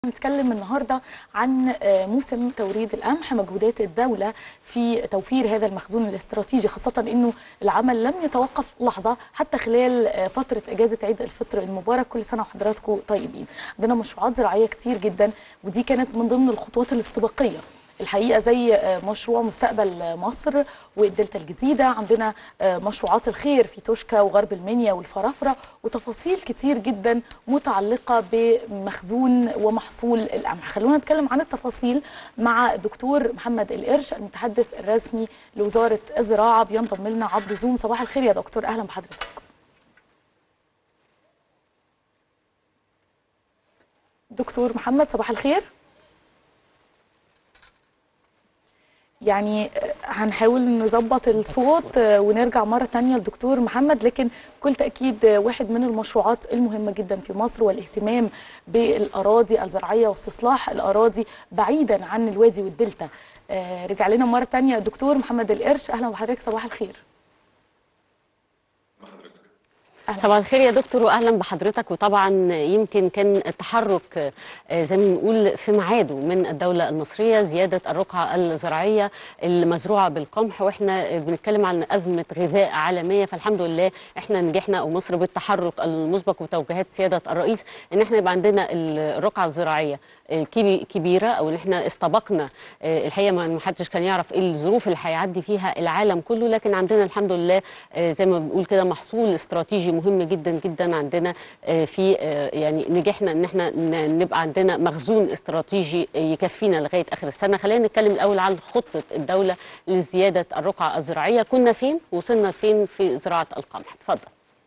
هنتكلم النهارده عن موسم توريد القمح مجهودات الدوله في توفير هذا المخزون الاستراتيجي خاصه انه العمل لم يتوقف لحظه حتى خلال فتره اجازه عيد الفطر المبارك كل سنه وحضراتكم طيبين عندنا مشروعات زراعيه كتير جدا ودي كانت من ضمن الخطوات الاستباقيه الحقيقه زي مشروع مستقبل مصر والدلتا الجديده عندنا مشروعات الخير في توشكا وغرب المنيا والفرافره وتفاصيل كتير جدا متعلقه بمخزون ومحصول القمح خلونا نتكلم عن التفاصيل مع دكتور محمد القرش المتحدث الرسمي لوزاره الزراعه بينضم لنا عبر زوم صباح الخير يا دكتور اهلا بحضرتك دكتور محمد صباح الخير يعني هنحاول نظبط الصوت ونرجع مرة تانية لدكتور محمد لكن بكل تأكيد واحد من المشروعات المهمة جدا في مصر والاهتمام بالأراضي الزراعية واستصلاح الأراضي بعيدا عن الوادي والدلتا رجع لنا مرة تانية دكتور محمد القرش أهلا بحضرتك صباح الخير صباح الخير يا دكتور واهلا بحضرتك وطبعا يمكن كان التحرك زي ما بنقول في ميعاده من الدوله المصريه زياده الرقعه الزراعيه المزروعه بالقمح واحنا بنتكلم عن ازمه غذاء عالميه فالحمد لله احنا نجحنا او مصر بالتحرك المسبق وتوجيهات سياده الرئيس ان احنا يبقى عندنا الرقعه الزراعيه كبيره او ان احنا استبقنا الحقيقه ما حدش كان يعرف ايه الظروف اللي هيعدي فيها العالم كله لكن عندنا الحمد لله زي ما بنقول كده محصول استراتيجي مهم جدا جدا عندنا في يعني نجحنا ان احنا نبقى عندنا مخزون استراتيجي يكفينا لغايه اخر السنه خلينا نتكلم الاول عن خطه الدوله لزياده الرقعه الزراعيه كنا فين وصلنا فين في زراعه القمح اتفضل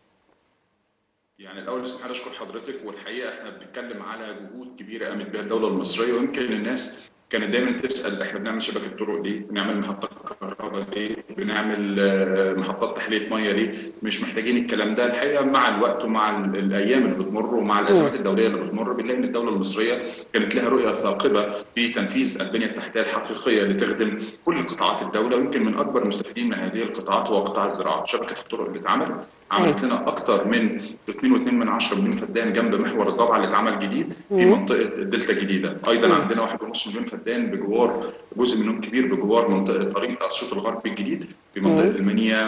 يعني الاول اسمح لي اشكر حضرتك والحقيقه احنا بنتكلم على جهود كبيره قامت بها الدوله المصريه ويمكن الناس كانت دايما تسال احنا بنعمل شبكه طرق ليه؟ بنعمل محطات كهرباء ليه؟ بنعمل محطات تحليه ميه ليه؟ مش محتاجين الكلام ده الحقيقه مع الوقت ومع الايام اللي بتمر ومع الازمات الدوليه اللي بتمر بنلاقي ان الدوله المصريه كانت لها رؤيه ثاقبه في تنفيذ البنيه التحتيه الحقيقيه لتخدم كل قطاعات الدوله ويمكن من اكبر المستفيدين من هذه القطاعات هو قطاع الزراعه، شبكه الطرق اللي اتعملت عملت لنا اكثر من 2.2 من 10 مليون فدان جنب محور الضبعه اللي اتعمل جديد في منطقه الدلتا الجديده، ايضا عندنا 1.5 مليون فدان بجوار جزء منهم كبير بجوار منطقه طريق اسيوط الغربي الجديد في منطقه المنيا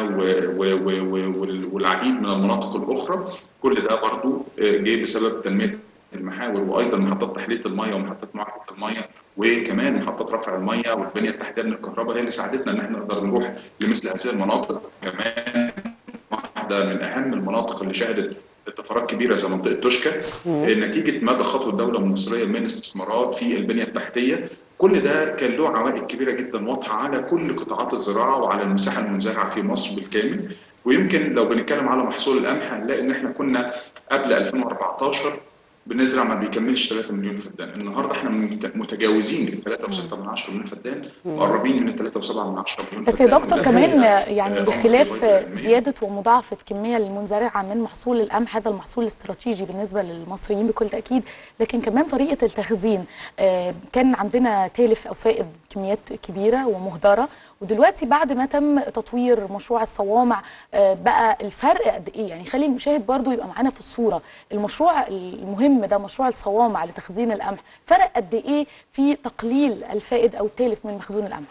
والعديد من المناطق الاخرى، كل ده برضو جه بسبب تنميه المحاور وايضا محطات تحليه الميه ومحطات معالجه الميه وكمان محطات رفع الميه والبنيه التحتيه من الكهرباء هي اللي ساعدتنا ان احنا نقدر نروح لمثل هذه المناطق كمان واحده من اهم المناطق اللي شهدت طفرات كبيره زي منطقه توشكا نتيجه مدى خطوه الدوله المصريه من استثمارات في البنيه التحتيه كل ده كان له عوائد كبيره جدا واضحه على كل قطاعات الزراعه وعلى المساحه المزرعه في مصر بالكامل ويمكن لو بنتكلم على محصول القمح هنلاقي ان احنا كنا قبل 2014 بنزرع ما بيكملش 3 مليون فدان النهارده احنا متجاوزين ال 3.6 من 10 مليون فدان مقربين من ال 3.7 من 10 مليون بس يا دكتور كمان يعني بخلاف زياده ومضاعفه كميه المنزرعه من محصول القمح هذا المحصول الاستراتيجي بالنسبه للمصريين بكل تاكيد لكن كمان طريقه التخزين كان عندنا تالف او فائض كميات كبيره ومهدره ودلوقتي بعد ما تم تطوير مشروع الصوامع بقى الفرق قد ايه يعني خلي المشاهد برضو يبقى معانا في الصوره المشروع المهم ده مشروع الصوامع لتخزين القمح فرق قد ايه في تقليل الفائد او التالف من مخزون القمح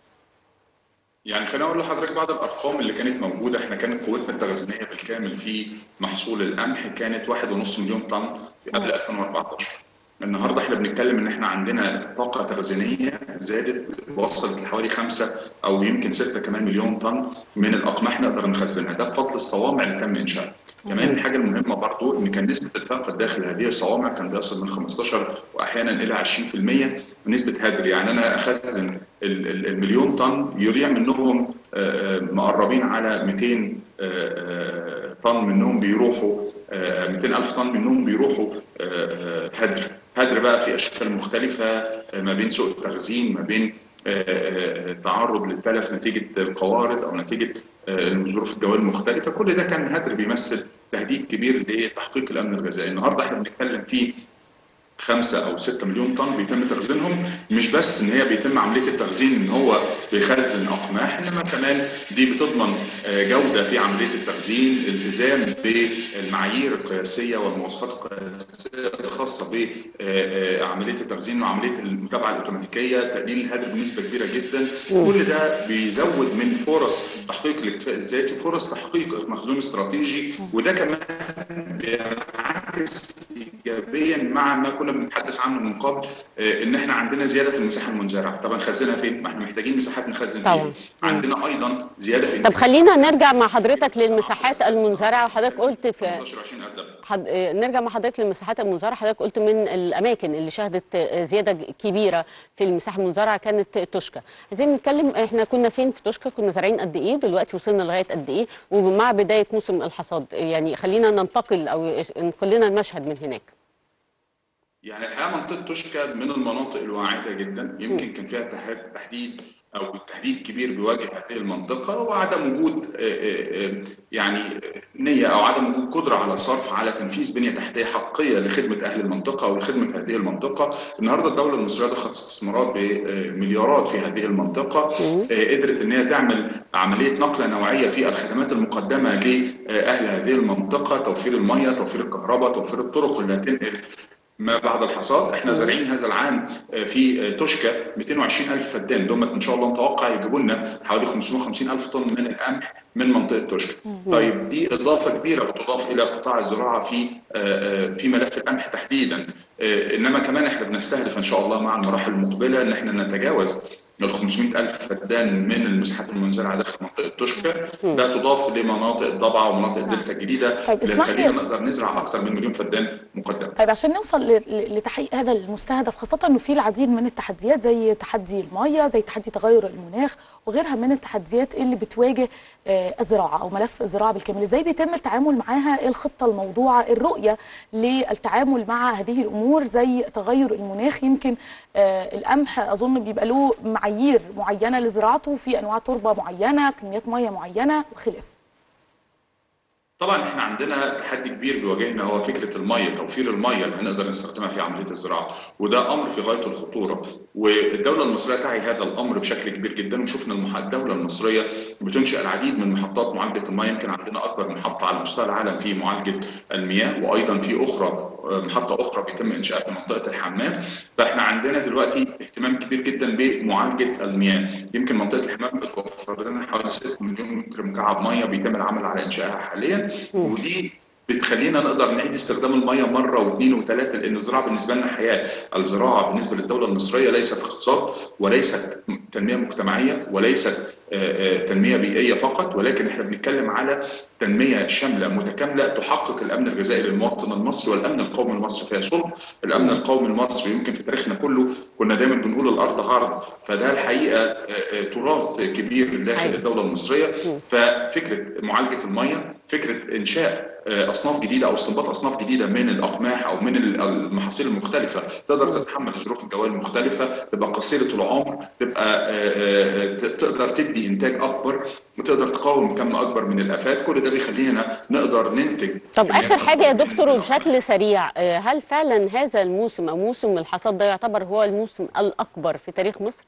يعني خليني اقول لحضرتك بعض الارقام اللي كانت موجوده احنا كانت قوتنا التخزينيه بالكامل في محصول القمح كانت 1.5 مليون طن قبل 2014 النهارده احنا بنتكلم ان احنا عندنا طاقه تخزينيه زادت وصلت لحوالي 5 او يمكن 6 كمان مليون طن من الاقماح نقدر نخزنها ده بفضل الصوامع اللي تم انشائها كمان الحاجه المهمه برضو ان كان نسبه الفاقد داخل هذه الصوامع كان بيصل من 15 واحيانا الى 20% نسبه هدر يعني انا اخزن المليون طن يريع منهم مقربين على 200 طن منهم بيروحوا 200 ألف طن منهم بيروحوا هدر هدر بقى في أشكال مختلفة ما بين سوء التخزين ما بين تعرض للتلف نتيجة القوارض أو نتيجة الظروف الجوية المختلفة كل ده كان هدر بيمثل تهديد كبير لتحقيق الأمن الغذائي النهاردة احنا بنتكلم في 5 او 6 مليون طن بيتم تخزينهم مش بس ان هي بيتم عمليه التخزين ان هو بيخزن اقماح انما كمان دي بتضمن جوده في عمليه التخزين الالتزام بالمعايير القياسيه والمواصفات القياسيه الخاصه بعمليه التخزين وعمليه المتابعه الاوتوماتيكيه تقليل الهدر بنسبه كبيره جدا كل ده بيزود من فرص تحقيق الاكتفاء الذاتي وفرص تحقيق مخزون استراتيجي وده كمان بينعكس ايجابيا مع ما كنا بنتحدث عنه من قبل ان احنا عندنا زياده في المساحه المنزرعه طب نخزنها فين؟ ما احنا محتاجين مساحات نخزن فيها عندنا ايضا زياده في طب خلينا نرجع مع حضرتك للمساحات المنزرعه وحضرتك قلت في 15 20 حد... نرجع مع حضرتك للمساحات المنزرعه حضرتك قلت من الاماكن اللي شهدت زياده كبيره في المساحه المنزرعه كانت توشكا عايزين نتكلم احنا كنا فين في توشكا كنا زارعين قد ايه دلوقتي وصلنا لغايه قد ايه ومع بدايه موسم الحصاد يعني خلينا ننتقل او ننقل لنا المشهد من هناك يعني الحقيقه منطقه توشكا من المناطق الواعده جدا يمكن كان فيها تحديد او تحديد كبير بيواجه هذه المنطقه وعدم وجود يعني نيه او عدم وجود قدره على صرف على تنفيذ بنيه تحتيه حقيقيه لخدمه اهل المنطقه او لخدمه هذه المنطقه النهارده الدوله المصريه ضخت استثمارات بمليارات في هذه المنطقه قدرت ان هي تعمل عمليه نقله نوعيه في الخدمات المقدمه لاهل هذه المنطقه توفير الميه توفير الكهرباء توفير الطرق اللي هتنقل ما بعد الحصاد احنا زارعين هذا العام في توشكا 220 الف فدان دول ان شاء الله نتوقع يجيبوا لنا حوالي 550 الف طن من القمح من منطقه توشكا طيب دي اضافه كبيره بتضاف الى قطاع الزراعه في في ملف القمح تحديدا انما كمان احنا بنستهدف ان شاء الله مع المراحل المقبله ان احنا نتجاوز ال 500 ألف فدان من المساحات المنزرعة داخل منطقة توشكا ده تضاف لمناطق الضبعة ومناطق الدلتا الجديدة طيب اللي تخلينا نقدر نزرع أكثر من مليون فدان مقدما طيب عشان نوصل لتحقيق هذا المستهدف خاصة أنه في العديد من التحديات زي تحدي المية زي تحدي تغير المناخ وغيرها من التحديات اللي بتواجه الزراعة أو ملف الزراعة بالكامل إزاي بيتم التعامل معاها إيه الخطة الموضوعة الرؤية للتعامل مع هذه الأمور زي تغير المناخ يمكن القمح أظن بيبقى له معايير معينه لزراعته في انواع تربه معينه كميات ميه معينه وخلافه طبعا احنا عندنا تحدي كبير بيواجهنا هو فكره الميه توفير الميه اللي هنقدر نستخدمها في عمليه الزراعه وده امر في غايه الخطوره والدوله المصريه تعي هذا الامر بشكل كبير جدا وشفنا الدوله المصريه بتنشئ العديد من محطات معالجه الميه يمكن عندنا اكبر محطه على مستوى العالم في معالجه المياه وايضا في اخرى محطه اخرى بيتم انشائها في منطقه الحمام فاحنا عندنا دلوقتي اهتمام كبير جدا بمعالجه المياه يمكن منطقه الحمام بتوفر لنا حوالي 6 مليون متر مكعب ميه بيتم العمل على انشائها حاليا ودي بتخلينا نقدر نعيد استخدام الميه مره واثنين وثلاثه لان الزراعه بالنسبه لنا حياه، الزراعه بالنسبه للدوله المصريه ليست اقتصاد وليست تنميه مجتمعيه وليست تنميه بيئيه فقط ولكن احنا بنتكلم على تنميه شامله متكامله تحقق الامن الغذائي للمواطن المصري والامن القومي المصري فيها صلب الامن القومي المصري يمكن في تاريخنا كله كنا دايما بنقول الارض عرض فده الحقيقه تراث كبير داخل الدوله المصريه ففكره معالجه الميه فكره انشاء اصناف جديده او استنباط اصناف جديده من الاقماح او من المحاصيل المختلفه تقدر تتحمل الظروف الجويه المختلفه تبقى قصيره العمر تبقى تقدر تدي انتاج اكبر وتقدر تقاوم كم اكبر من الافات كل ده بيخلينا نقدر ننتج طب اخر حاجه يا دكتور وبشكل سريع هل فعلا هذا الموسم او موسم الحصاد ده يعتبر هو الموسم الاكبر في تاريخ مصر؟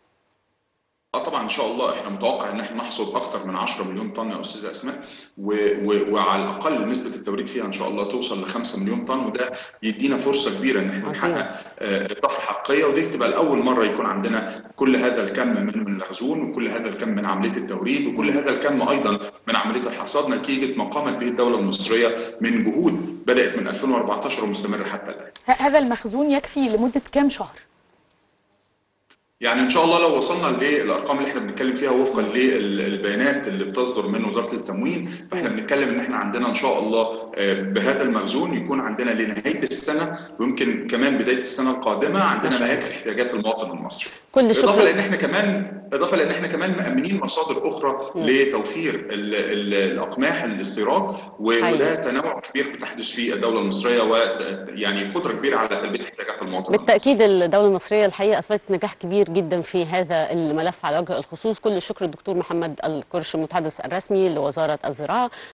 اه طبعا ان شاء الله احنا متوقع ان احنا نحصد اكثر من 10 مليون طن يا استاذه اسماء و... و... وعلى الاقل نسبه التوريد فيها ان شاء الله توصل ل 5 مليون طن وده يدينا فرصه كبيره ان احنا نحقق اضافه حقيقيه ودي تبقى لاول مره يكون عندنا كل هذا الكم من المخزون وكل هذا الكم من عمليه التوريد وكل هذا الكم ايضا من عمليه الحصاد نتيجه ما قامت به الدوله المصريه من جهود بدات من 2014 ومستمره حتى الان. هذا المخزون يكفي لمده كام شهر؟ يعني ان شاء الله لو وصلنا للارقام اللي احنا بنتكلم فيها وفقا للبيانات اللي بتصدر من وزاره التموين فاحنا بنتكلم ان احنا عندنا ان شاء الله بهذا المخزون يكون عندنا لنهايه السنه ويمكن كمان بدايه السنه القادمه عندنا ما يكفي احتياجات المواطن المصري. كل الشكر اضافه لان احنا كمان اضافه لان احنا كمان مامنين مصادر اخرى م. لتوفير ال ال الاقماح الاستيراد وده تنوع كبير بتحدث في الدوله المصريه ويعني قدره كبيره على تلبيه احتياجات المواطن بالتاكيد الدوله المصريه الحقيقه اثبتت نجاح كبير جدا في هذا الملف على وجه الخصوص كل الشكر الدكتور محمد الكرش المتحدث الرسمي لوزاره الزراعه